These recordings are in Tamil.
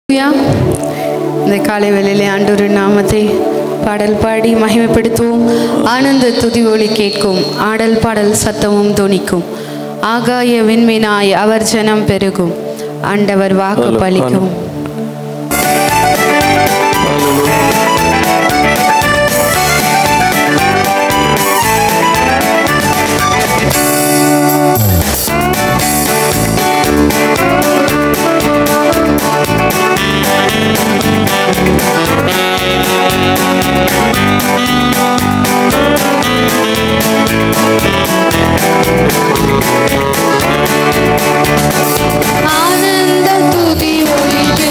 ஹalleluya. இந்த காலை வேளையிலே ஆண்டவரின் நாமத்தை பாடல் பாடி மகிமைப்படுத்துவோம் ஆனந்த துதி ஒளி கேட்கும் ஆடல் பாடல் சத்தமும் தொனிக்கும் ஆகாய விண்மீனாய் அவர் ஜனம் பெருகும் ஆண்டவர் வாக்கு பலிக்கும் ஆனந்த துதி ஒலி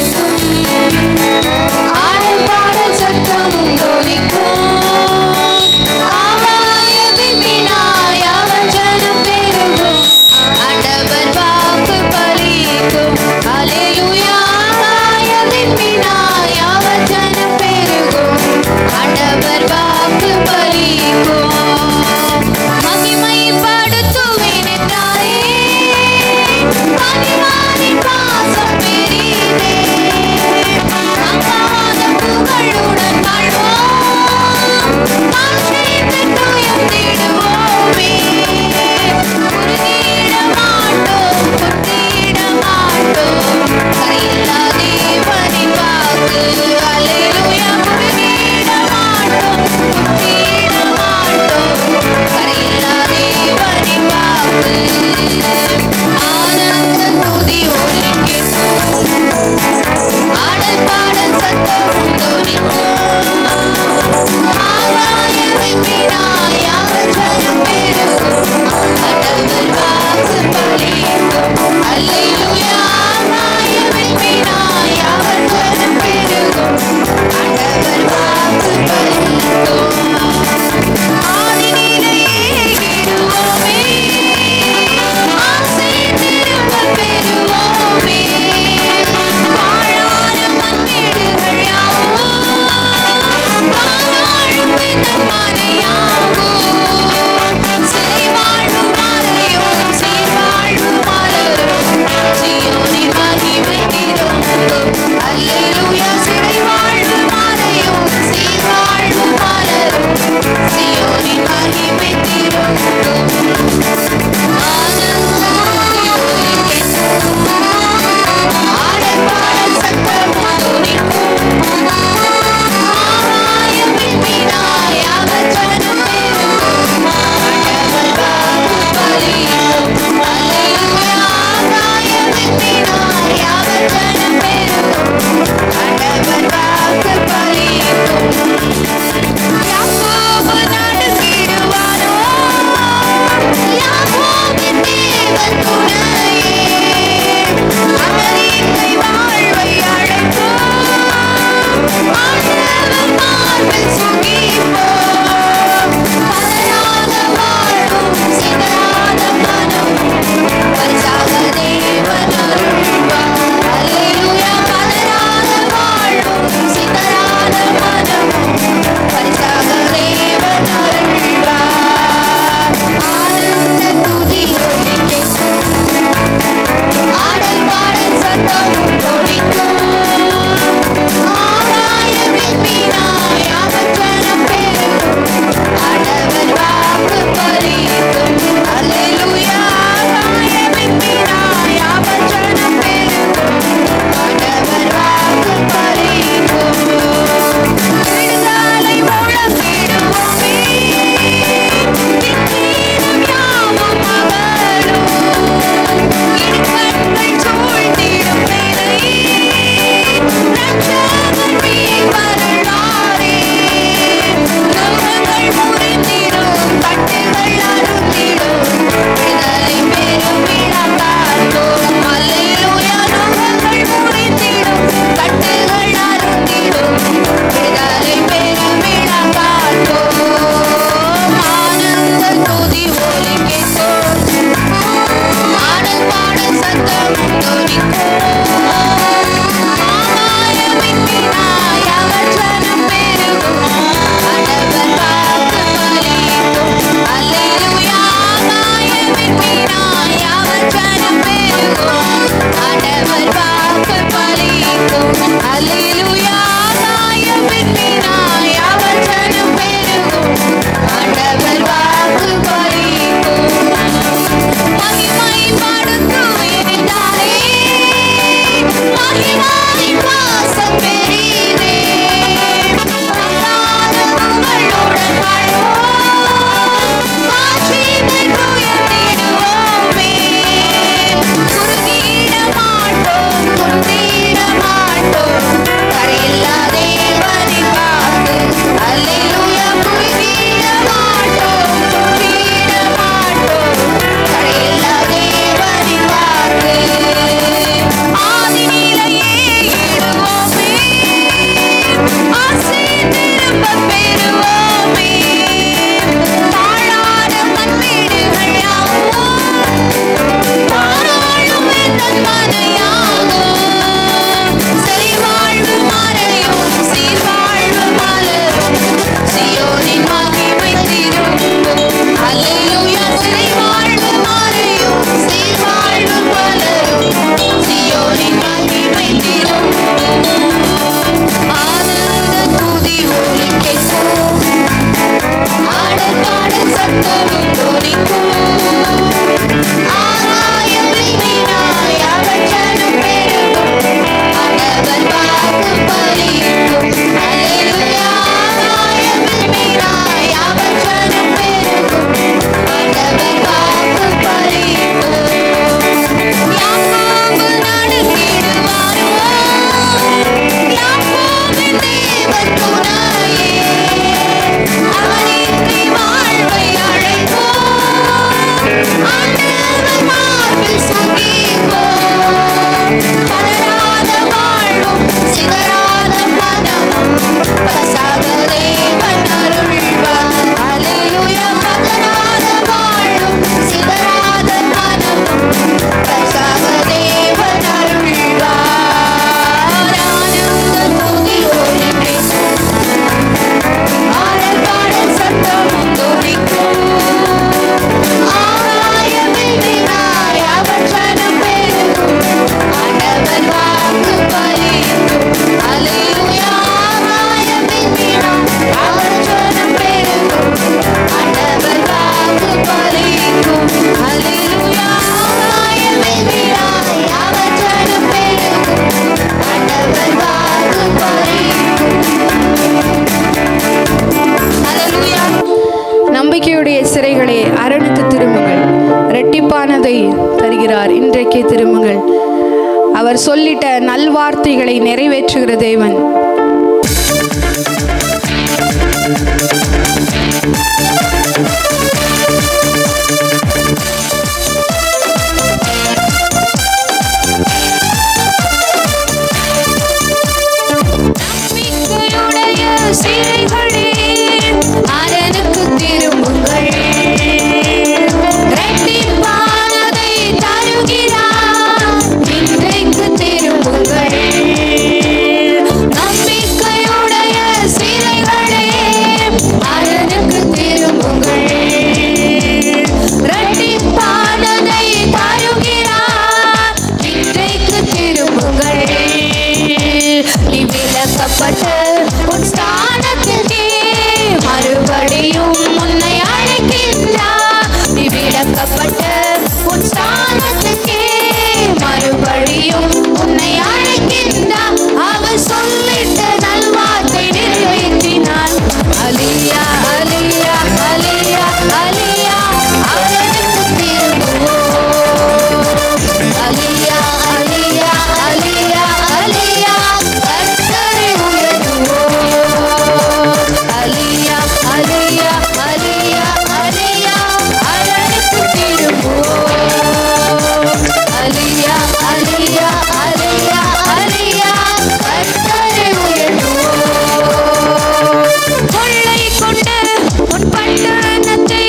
நம்பிக்கையுடைய சிறைகளே அரணுக்கு திரும்புங்கள் இரட்டிப்பானதை தருகிறார் இன்றைக்கே திரும்புங்கள் அவர் சொல்லிட்ட நல்வார்த்தைகளை நிறைவேற்றுகிற தேவன் நம்பிக்கையுடைய சிறைகளே, அரணுக்கு திரும்புங்கள். இரட்டிப்பானதை தருகிறார், இன்றைக்கு திரும்புங்கள். நம்பிக்கையுடைய சிறைகளே, அரணுக்கு திரும்புங்கள். இரட்டிப்பானதை தருகிறார், இன்றைக்கு திரும்புங்கள் நீ விலக்கப்பட்ட உன் ஸ்தானத்திற்கே மறுபடியும் உன்னை அழைக்கின்றார் நீ விலக்கப்பட்ட உன் ஸ்தானத்திற்கே மறுபடியும் உன்னை அழைக்கின்றார் அவர் சொல்லிட்ட நல்வார்த்தை நிறைவேற்றினார் அலியா அலியா அலியா அலியா அவனுக்கு திரும்புவோம் அலியா அலியா அலியா அலியா கர்த்தரை உயர்த்துவோம் அலியா அலியா அலியா அலியா அரணுக்கு திரும்புவோம் அலியா அலியா அலியா அலியா கர்த்தரை உயர்த்துவோம் கொள்ளை கொண்டு உன் பட்டணத்தை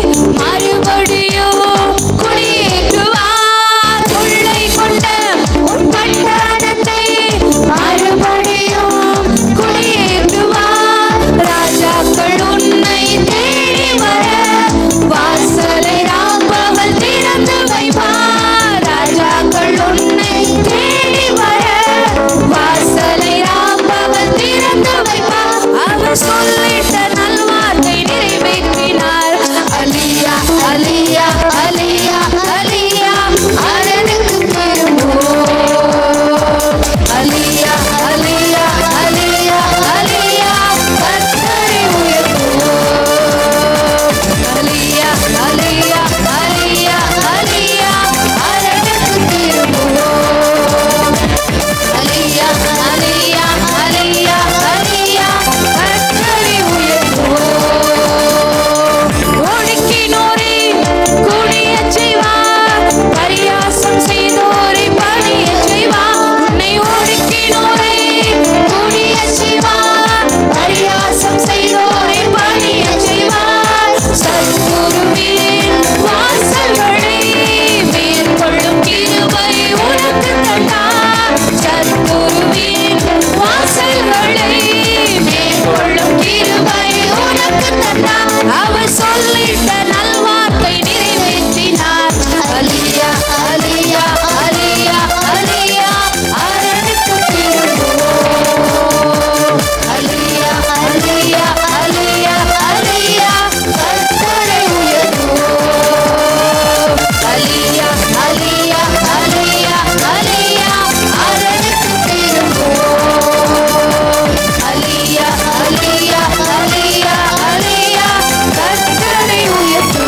மறுபடியும் குடியேற்றுவார் கொள்ளை கொண்ட உன் பட்டணத்தை மறுபடியும் குடியேற்றுவார் ராஜாக்கள் உன்னை தேடி வர வாசலை ராப்பவல் திறந்து வைப்பார் ராஜாக்கள் உன்னை தேடி வர வாசலை ராப்பவல் திறந்து வைப்பார் அவர் சொல்லிட்ட நல்வார்த்தை நிறைவேற்றினார் அலியா அலியா அலியா அலியா அரணுக்கு திரும்புவோம் அலியா அலியா அலியா அலியா கர்த்தரை உயர்த்துவோம் அலியா அலியா அலியா அலியா அரணுக்கு திரும்புவோம் அலியா அலியா அலியா அலியா கர்த்தரை உயர்த்துவோம் ஒடுக்கினோரை குடியச் செய்வார் பரியாசம் செய்தோரை பணியச் செய்வார் உன்னை ஒடுக்கினோரை குடியச் செய்வார் பரியாசம் செய்தோரை பணியச் செய்வார் சத்துருவின் வாசல்களை மேற்கொள்ளும் கிருபை உனக்கு தந்தார் சத்துருவின் வாசல்களை மேற்கொள்ளும் கிருபை உனக்கு தந்தார் அவர் சொல்லிட்ட நல்வார்த்தை நிறைவேற்றினார் அலியா அலியா அலியா அலியா அரணுக்கு திரும்புவோம் அலியா அலியா அலியா அலியா கர்த்தரை உயர்த்துவோம் அலியா அலியா அலியா அலியா அரணுக்கு திரும்புவோம் அலியா அலியா அலியா அலியா கர்த்தரை உயர்த்துவோம்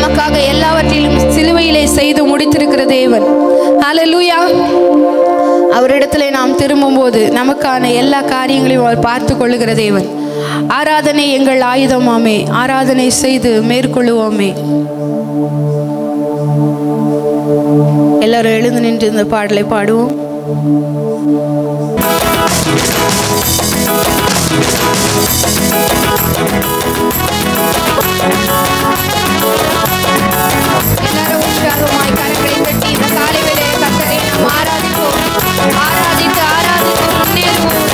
நமக்காக எல்லாவற்றிலும் சிலுவையிலே செய்து முடித்திருக்கிற தேவன் ஹalleluya அவரிடத்திலே நாம் திரும்பும்போது நமக்கான எல்லா காரியங்களையும் அவர் பார்த்து கொள்ளுகிற தேவன் ஆராதனை எங்கள் ஆயுதமாமே ஆராதனை செய்து மேற்கொள்ளுவோமே எல்லாரும் எழுந்து நின்று இந்த பாடலை பாடுவோம் எல்லாரும் உற்சாகமாய் கரங்களை தட்டி இந்த காலை வேளையிலே கர்த்தரை நாம் ஆராதிப்போம் ஆராதித்து ஆராதித்து முன்னேறுவோம்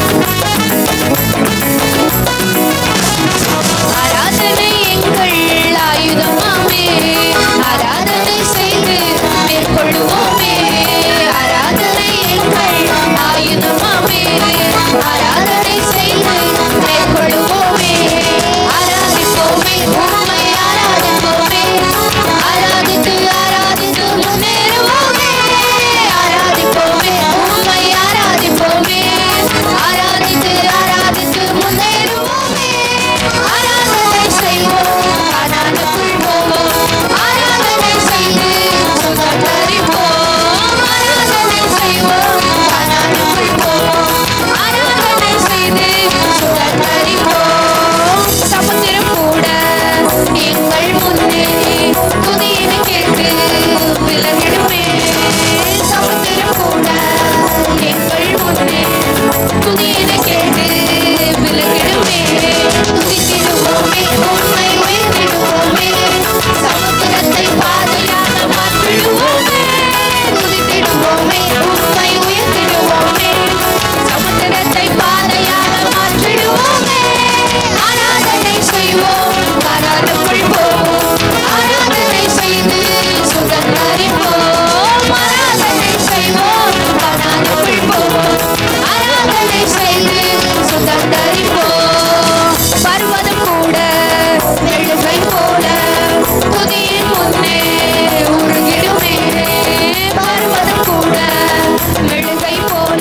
ஆராதனை எங்கள் ஆயுதமாமே ஆராதனை செய்து மேற்கொள்வோமே ஆராதனை எங்கள் ஆயுதமாமே ஆராதனை செய்து மேற்கொள்வோமே ஆராதிப்போமே உண்மை ஆராதிப்போமே ஆராதித்து ஆராதித்து முன்னேறுவோமே ஆராதிப்போமே உண்மை ஆராதிப்போமே ஆராதித்து ஆராதித்து முன்னேறுவோமே ஆராதனை செய்வோம் கானானுக்குள் போவோம் ஆராதனை செய்து சுகந்தரிப்போம் ஆராதனை செய்வோம் கானானுக்குள் போவோம் ஆராதனை செய்து சுகந்தரிப்போம் சமுத்திரம் கூட எங்கள் முன்னே துதியினை கேட்டு விலகிடுமே சமுத்திரம் கூட எங்கள் முன்னே துதியினை கேட்டு விலகிடுமே துதித்திடுவோமே உண்மை உயர்த்திடுவோமே சமுத்திரத்தை பாதையாக மாற்றிடுவோமே துதித்திடுவோமே உண்மை உயர்த்திடுவோமே சமுத்திரத்தை பாதையாக மாற்றிடுவோமே ஆராதனை செய்வோம் காரானுக்குள் போவோம் ஆராதனை செய்து சுகந்தரிப்போம் ஆராதனை செய்வோம் காரானுக்குள் போவோம் ஆராதனை செய்து சுகந்தரிப்போம் பர்வதம் கூட எழுகை போல துதியின் முன்னே உருகிடுமே பர்வதம் கூட மெழுகை போல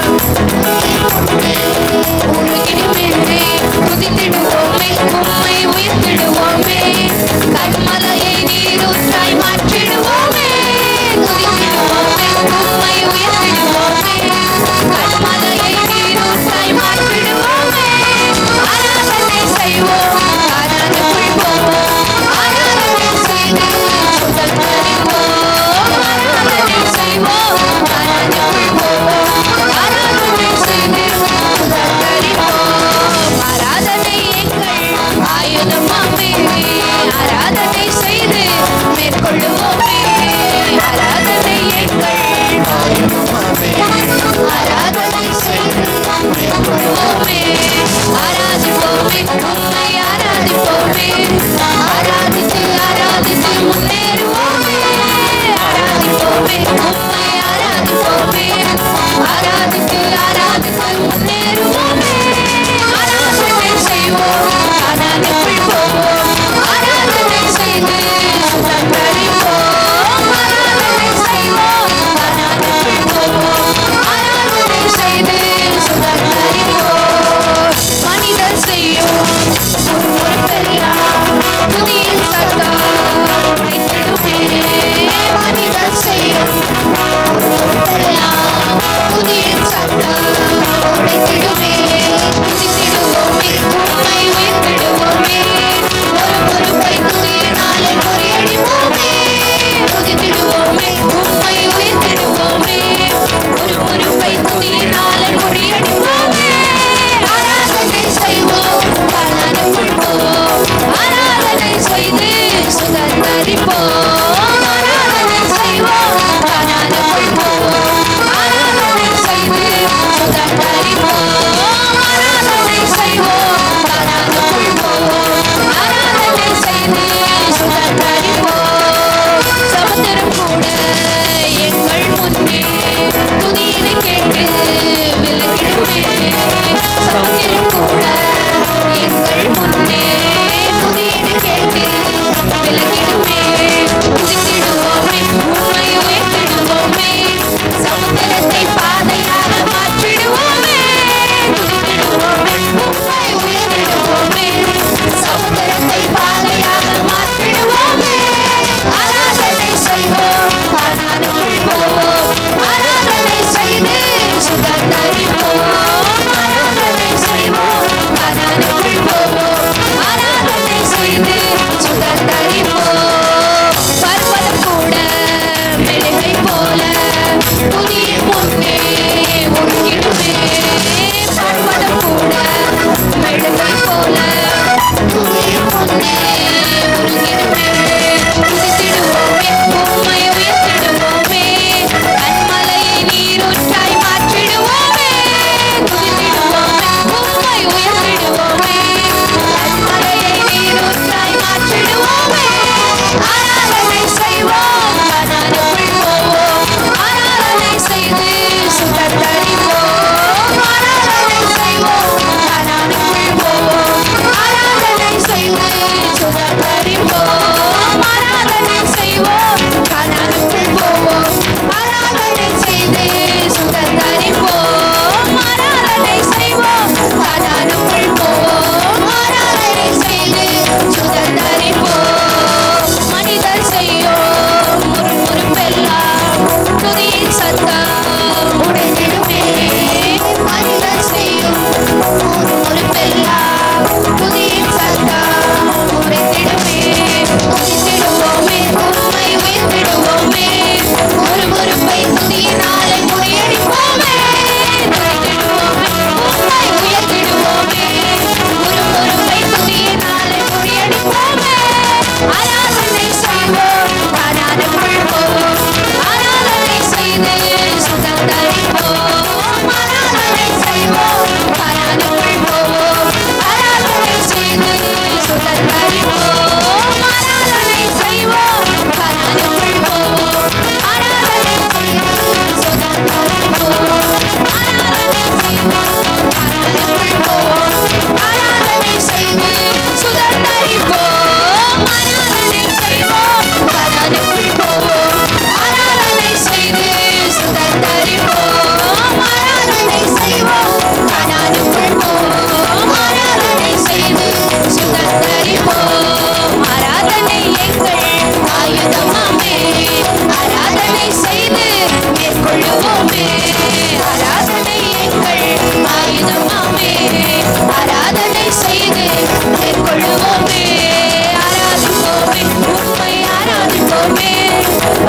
உருகிடுமே துதித்திடுவோமே உம்மை உயர்த்திடுவோமே கண்மலையை நீரூற்றாய் மாற்றிடுவோமே துதித்திடுவோமே உம்மை உயர்த்திடுவோமே கண்மலையை நீரூற்றாய் மாற்றிடுவோமே ஆராதனை செய்வோம் ஆராதனைக்குள் போவோம் ஆராதனை செய்து சுதந்திரிப்போம் ஆராதனை செய்வோம் ஆராதனைக்குள் போவோம் ஆராதனை செய்து சுதந்திரிப்போம் ஆராதனை எங்கள் ஆயுதமாமே ஆராதனை செய்து மேற்கொள்ளுவோம்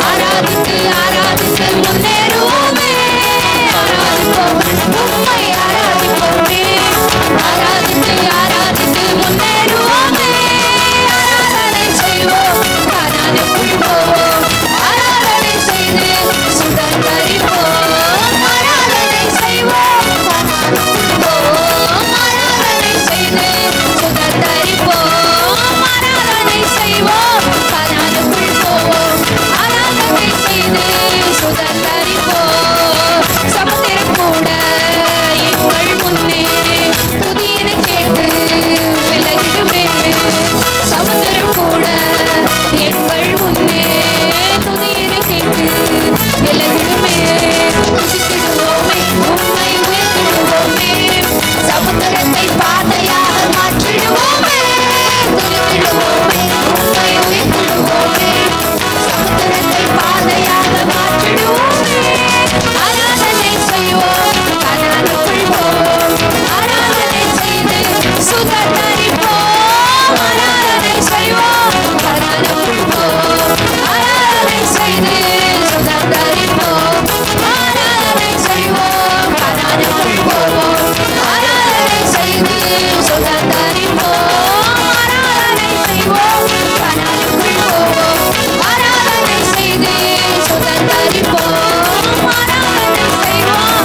ஆராதித்து ஆராதித்து முன்னேறுவோமே ஆராதிப்போம் உம்மை ஆராதிப்போமே ஆராதித்து ஆராதித்து முன்னேறுவோமே ஆராதனை செய்வோம் கானானுக்குள் போவோம் ஆராதனை செய்து சுதந்தரிப்போம் ஆராதனை செய்வோம் கானானுக்குள் போவோம் ஆராதனை செய்து சுதந்தரிப்போம் ஆராதனை செய்வோம் கானானுக்குள் போவோம் ஆராதனை செய்து சுதந்தரிப்போம் சமுத்திரம் கூட எங்கள் முன்னே புதியன கேட்டு விலகிடுமே சமுத்திரம் கூட எங்கள் முன்னே புதியன கேட்டு விலகிடுமே துதித்திடுவோமே உம்மை உயர்த்திடுவோமே சமுத்திரத்தை பாதையாக மாற்றிடுவோமே துதித்திடுவோமே உம்மை உயர்த்திடுவோமே சமுத்திரத்தை பாதையாக மாற்றிடுவோமே ஆராதனை செய்வோம் கனானுக்குள் போவோம் ஆராதனை செய்து சுதந்தரிப்போம் ஆராதனை செய்வோம் கனானுக்குள் போவோம் ஆராதனை செய்து சுதந்தரிப்போம் ஆராதனை செய்வோம் கனானுக்குள் போவோம் ஆராதனை செய்து சுதந்தரிப்போம் ஆராதனை செய்வோம் கனானுக்குள் போவோம் ஆராதனை செய்து சுதந்தரிப்போம் ஆராதனை செய்வோம்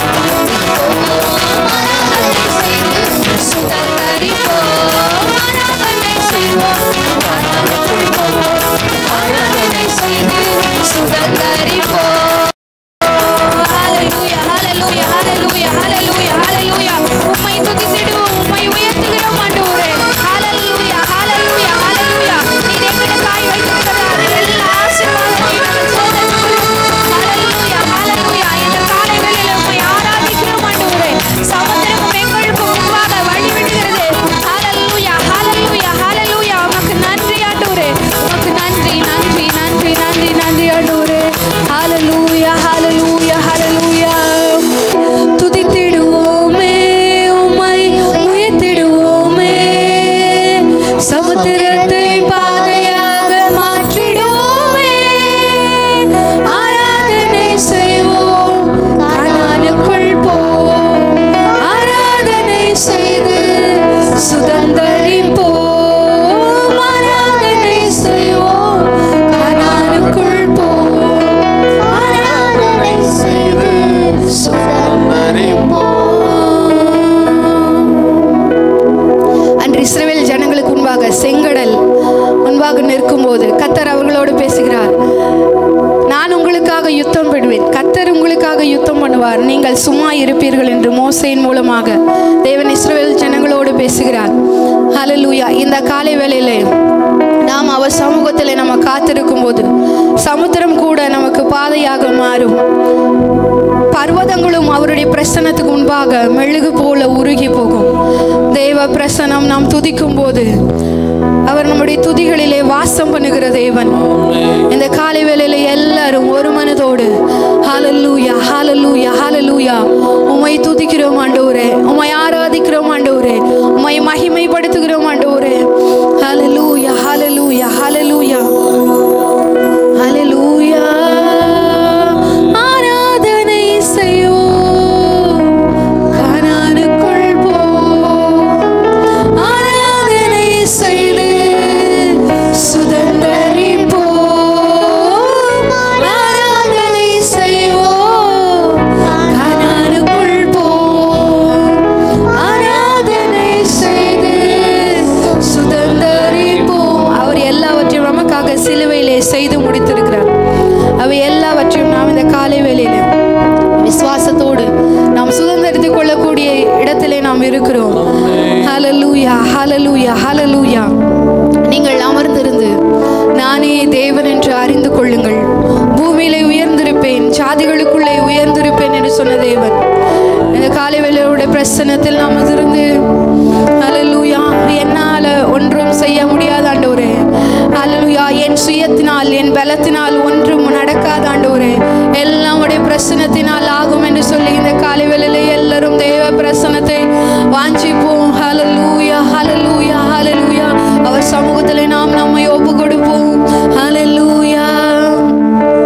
ஆராதனை செய்து சுதந்தரிப்போம் ஆராதனை செய்வோம் கனானுக்குள் போவோம் ஆராதனை செய்து சுதந்தரிப்போம் ஹalleluya ஹalleluya ஹalleluya ஹalleluya ஹalleluya உம்மை துதித்திடுவோம் உம்மை உயர்த்துகிறோம் ஆண்டவரே ஹalleluya ஹalleluya ஹalleluya நீர் எங்களுக்காய் வைத்திருக்கிறார் எல்லா ஆசீர்வாதத்தையும் நாங்கள் சுதந்தரிக்கிறோம் ஹalleluya ஹalleluya இந்த காலை வேளையில உம்மை ஆராதிக்கிறோம் ஆண்டவரே சமுத்திரம் எங்களுக்கு முன்பாக வழிவிடுகிறது ஹalleluya ஹalleluya ஹalleluya உமக்கு நன்றி ஆண்டவரே உமக்கு நன்றி நன்றி நன்றி நன்றி நன்றி ஆண்டவரே ஹalleluya ஹalleluya ஹalleluya துதித்திடுவோமே உம்மை உயர்த்திடுவோமே சமுத்திரத்தை பாதையாக மாற்றிடுவோமே ஆராதனை செய்வோம் கானானுக்குள் போவோம் ஆராதனை செய்து சுதந்தரிப்போம் ஆராதனை செய்வோம் கானானுக்குள் போவோம் ஆராதனை செய்து அன்று இஸ்ரவேல் ஜனங்களுக்கு முன்பாக செங்கடல் முன்பாக நிற்கும்போது கத்தர் அவர்களோடு பேசுகிறார் நான் உங்களுக்காக யுத்தம் பண்ணுவேன் கத்தர் உங்களுக்காக யுத்தம் பண்ணுவார் நீங்கள் சும்மா இருப்பீர்கள் என்று மோசையின் மூலமாக தேவன் இஸ்ரவேல் ஜனங்களோடு பேசுகிறார் ஹalleluya இந்த காலை வேளையிலே நாம் அவர் சமூகத்தில் நம்ம காத்திருக்கும் போது சமுத்திரம் கூட நமக்கு பாதையாக மாறும் பர்வதங்களும் அவருடைய பிரசன்னத்துக்கு முன்பாக மெழுகு போல உருகி போகும் தேவ பிரசனம் நாம் துதிக்கும் போது அவர் நம்முடைய துதிகளிலே வாசம் பண்ணுகிற தேவன் இந்த காலை வேளையில எல்லாரும் ஒரு மனதோடு ஹalleluya ஹalleluya ஹalleluya உம்மை துதிக்கிறோம் ஆண்டவரே உம்மை ஆராதிக்கிறோம் ஆண்டவரே உம்மை மகிமைப்படுத்துகிறோம் ஆண்டவரே ஹalleluya ஹalleluya ஹalleluya ஹalleluya ஆராதனை செய்வோம் கானானுக்குள் போவோம் ஆராதனை செய்து சுதந்தரிப்போம் ஆராதனை செய்வோம் கானானுக்குள் போவோம் ஆராதனை செய்து சுதந்தரிப்போம் அவர் எல்லாவற்றையும் நமக்காக சிலுவையிலே செய்து முடித்திருக்கிறார் அவை எல்லாவற்றையும் நாம் இந்த காலை வேளையில விசுவாசத்தோடு நாம் சுதந்திரத்துக் கொள்ளக்கூடிய இடத்திலே நாம் இருக்கிறோம் ஹalleluya ஹalleluya ஹalleluya நீங்கள் அமர்ந்திருந்து நானே தேவன் என்று அறிந்து கொள்ளுங்கள் பூமியிலே உயர்ந்திருப்பேன் சாதிகளுக்குள்ளே உயர்ந்திருப்பேன் என்று சொன்ன தேவன் இந்த காலை வேளையோட பிரசன்னத்தில் நாம் இருந்து ஹalleluya என்னால ஒன்றும் செய்ய முடியாத ஆண்டவரே ஹalleluya என் சுயத்தினால் என் பலத்தினால் ஒன்றும் நடக்காத ஆண்டவரே எல்லாம் உடைய பிரசனத்தினால் ஆகும் என்று சொல்லி இந்த காலை வேளையில எல்லாரும் தேவ பிரசனத்தை வாஞ்சிப்போம் ஹalleluya ஹalleluya ஹalleluya அவர் சமூகத்தில் நாம் நம்மை ஒப்பு கொடுப்போம் ஹalleluya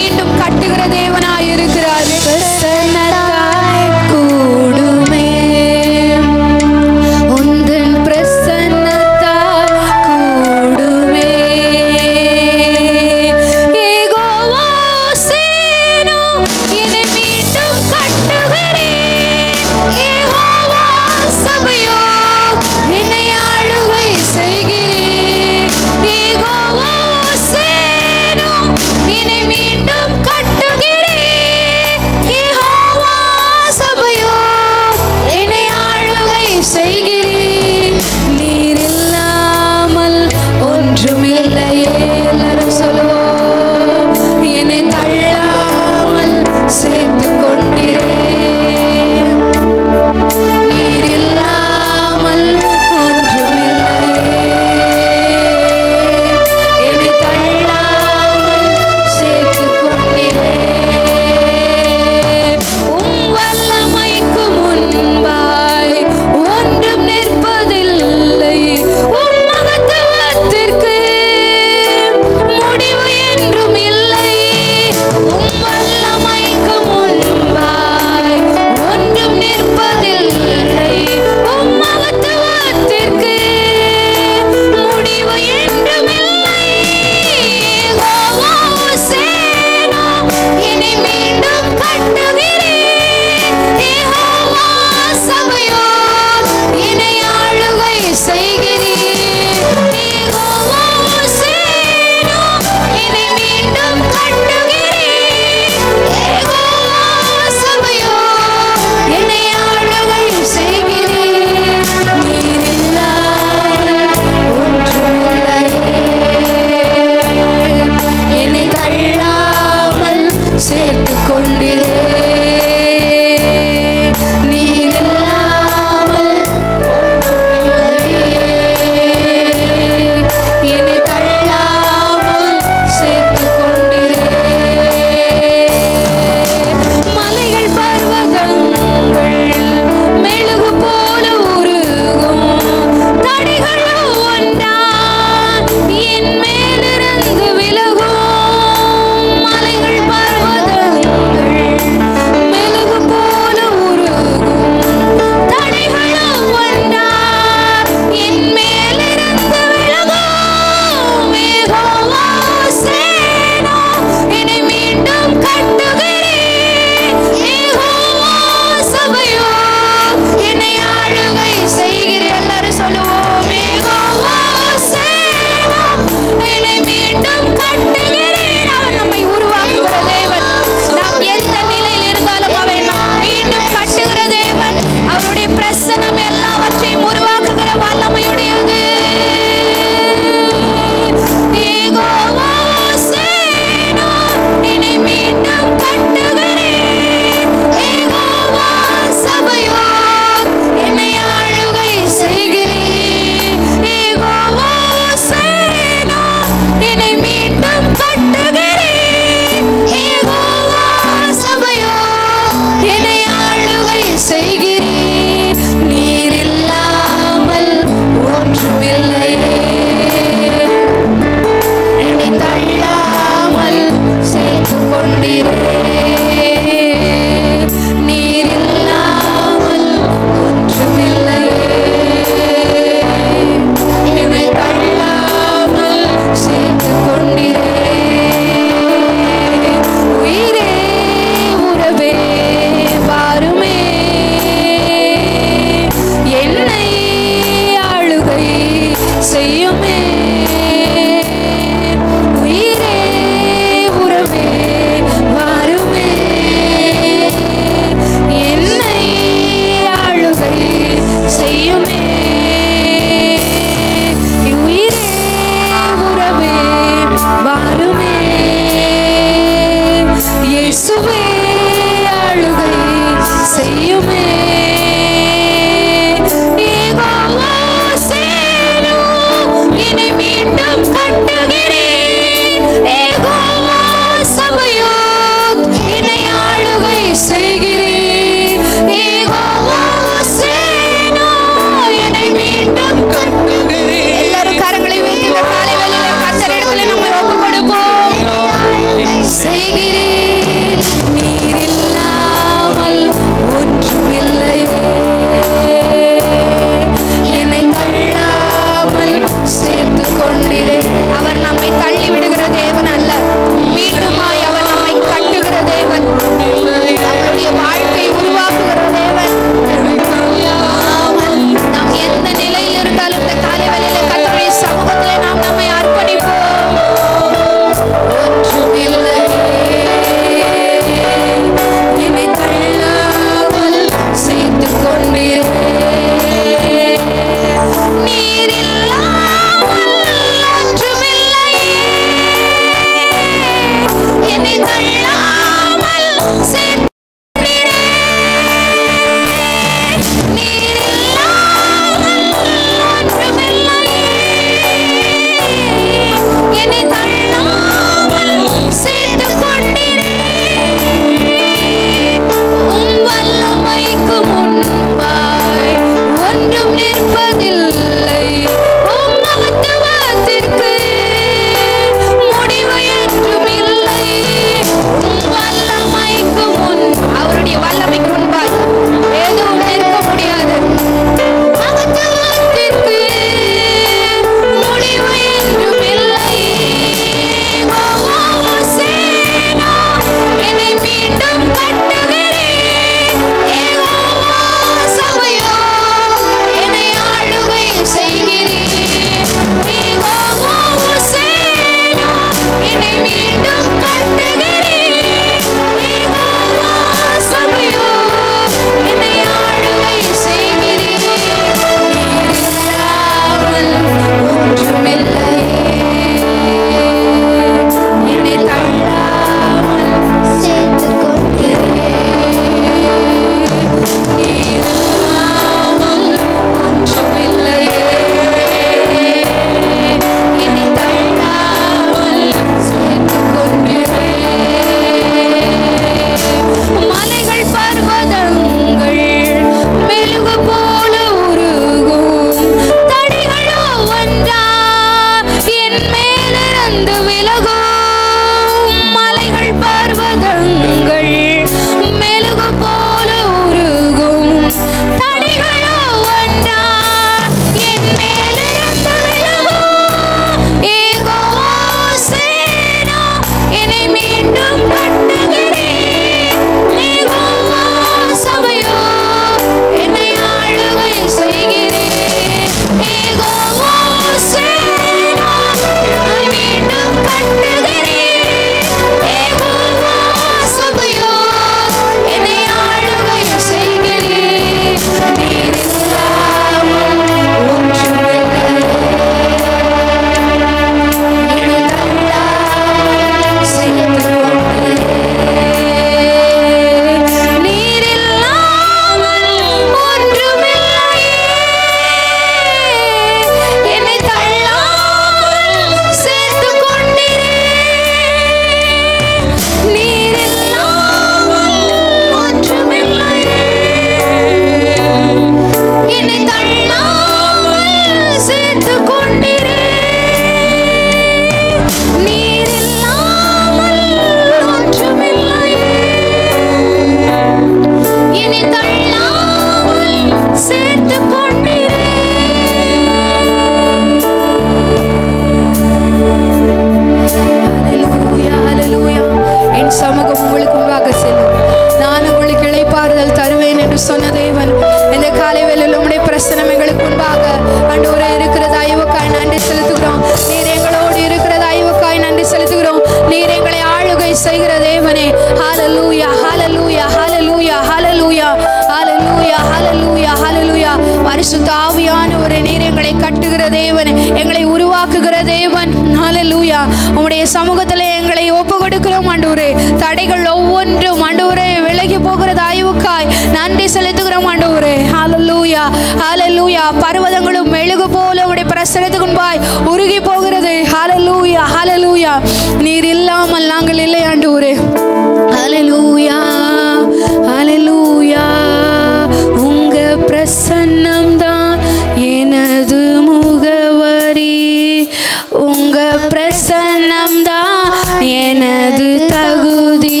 கொடுக்கிற தேவன் ஹalleluya உம்முடைய சமூகத்தில் எங்களை ஒப்பு கொடுக்கிறோம் ஆண்டவரே தடைகள் ஒவ்வொன்றும் ஆண்டவரே விலகி போகிற தயவுக்காய் நன்றி செலுத்துகிறோம் ஆண்டவரே ஹalleluya ஹalleluya பர்வதங்களும் மெழுகு போல உம்முடைய பிரசனத்துக்கு முன்பாய் உருகி போகிறது ஹalleluya ஹalleluya நீர் இல்லாமல் நாங்கள் இல்லை ஆண்டவரே ஹalleluya ஹalleluya உங்க பிரசன்னம் தான் எனது முகவரி உங்க பிரசன்னம் தான் எனது தகுதி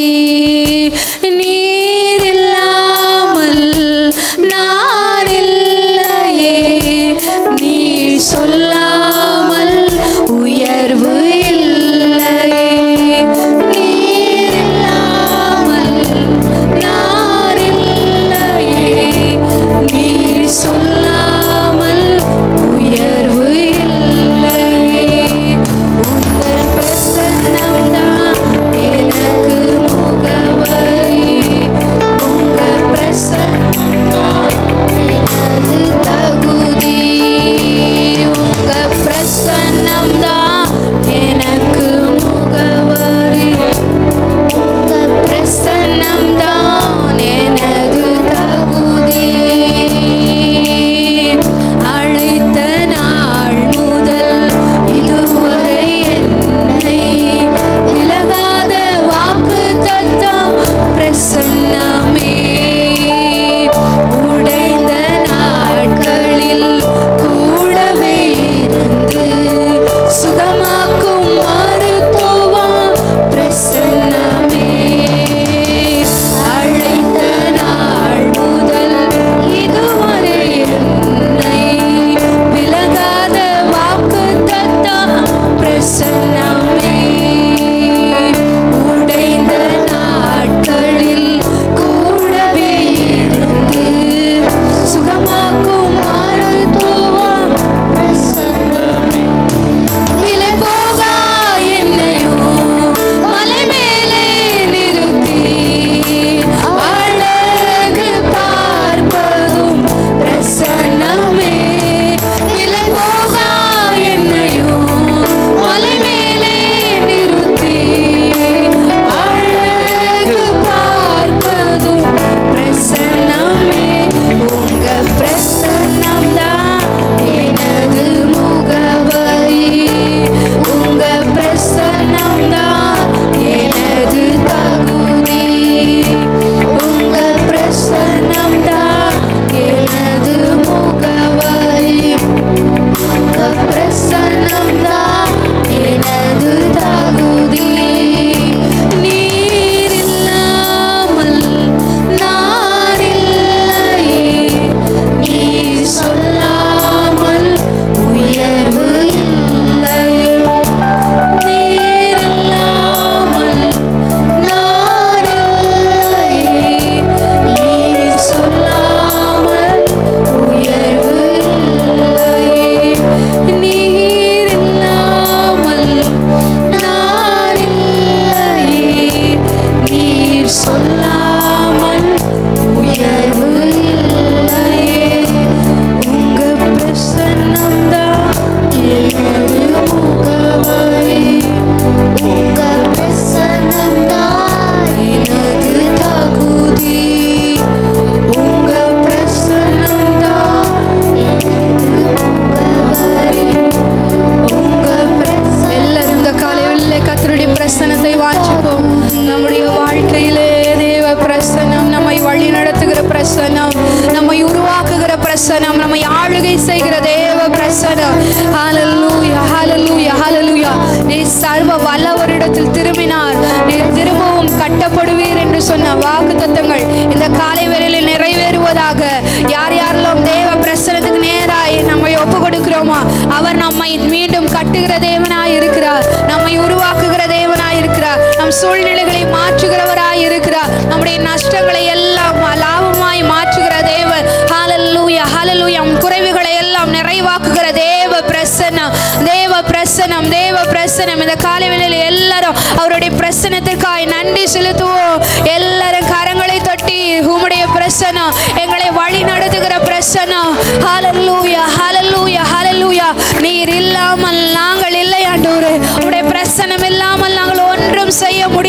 நீர் இல்லாமல் நான் இல்லையே நீர் சொல்லாமல் உயர்வு இல்லையே நீர் இல்லாமல் நான் இல்லையே நீர் சொல்லாமல் உயர்வு இல்லையே உங்கள் பிரசன்னம் தான் எனக்கு முகவரி உங்கள் பிரசன்னம் தான் எனது தகுதி உங்க பிரசன்னம் தான் எனக்கு முகவரி உங்க பிரசன்னம் தான் எனது தகுதி அழைத்த நாள் முதல் இதுவரை என்னை விலகாத வாக்கு தத்தம் பிரசன்னமே உடைந்த நாட்களில் கூடவே இருந்து சுகமாக்கும் மருத்துவம் பிரசன்னமே அழைத்த நாள் முதல் இதுவரை என்னை விலகாத வாக்கு தத்தம் பிரசன்னமே உடைந்த நாட்களில் கூடவே இருந்து சுகமாக்கும் மருத்துவம் பிரசன்னமே விலை போகா என்னையும் மலை மேலே நிறுத்தி அழகு பார்ப்பதும் பிரசன்னமே விலை போகா என்னையும் மலை மேலே நிறுத்தி அழகு பார்ப்பதும் பிரசன்னமே உங்க பிரசன்னம் தான் எனது முகவரி உங்க பிரசன்னம் தான் எனது தகுதி உங்க பிரசன்னம் தான் எனது முகவரி உங்க பிரசன்னம் தான் எனது தகுதி நீர் இல்லாமல் நான் இல்லையே நீர் சொல்லாமல் உயர்வு இல்லையே நீர் இல்லாமல் நான் இல்லையே நீர் சொல்லாமல் உயர்வு இல்லையே நீர் இல்லாமல் நான் இல்லையே நீர் சொல்லாமல் உயர்வு இல்லையே உங்க பிரசன்னம் தான் எனது முகவரி உங்க பிரசன்னம் தான் எனது தகுதி உங்க பிரசன்னம் தான் எனது முகவரி உங்க பிரசன்னம் எல்லாரும் இந்த காலையில் கத்தருடைய பிரசனத்தை வாஞ்சிப்போம் நம்முடைய வாழ்க்கையிலே தேவ பிரசனம் நம்மை வழி நடத்துகிற பிரசனம் நம்மை உருவாக்குகிற பிரசனம் நம்மை ஆளுகை செய்கிற தேவ பிரசனம் ஹalleluya ஹalleluya ஹalleluya நீ சர்வ வல்லவரிடத்தில் திரும்பினார் நீர் திரும்பவும் கட்டப்படுவீர் என்று சொன்ன வாக்குத்தத்தங்கள் இந்த காலை வேளையில் நிறைவேறுவதாக யார் யாரெல்லாம் தேவ பிரசனத்துக்கு நேராய் நம்மை ஒப்பு கொடுக்கிறோமா அவர் நம்மை மீண்டும் கட்டுகிற தேவனாய் இருக்கிறார் நம்மை உருவாக்குகிற தேவனாய் இருக்கிறார் நம் சூழ்நிலைகளை மாற்றுகிறவராய் இருக்கிறார் நம்முடைய நஷ்டங்களை எல்லாம் லாபமாய் மாற்றுகிற தேவன் ஹalleluya ஹalleluya உம் குறைவுகளை எல்லாம் நிறைவாக்குகிற தேவ பிரசன்னம் தேவ பிரசன்னம் தேவ பிரசன்னம் இந்த காலை வேளையில் எல்லாரும் அவருடைய பிரசனத்திற்காய் நன்றி செலுத்துவோம் எல்லாரும் கரங்களை தட்டி உம்முடைய பிரசனம் எங்களை வழி நடத்துகிற பிரசனம் ஹalleluya ஹalleluya ஹalleluya நீர் இல்லாமல் நாங்கள் ஒன்றும் செய்ய முடியாது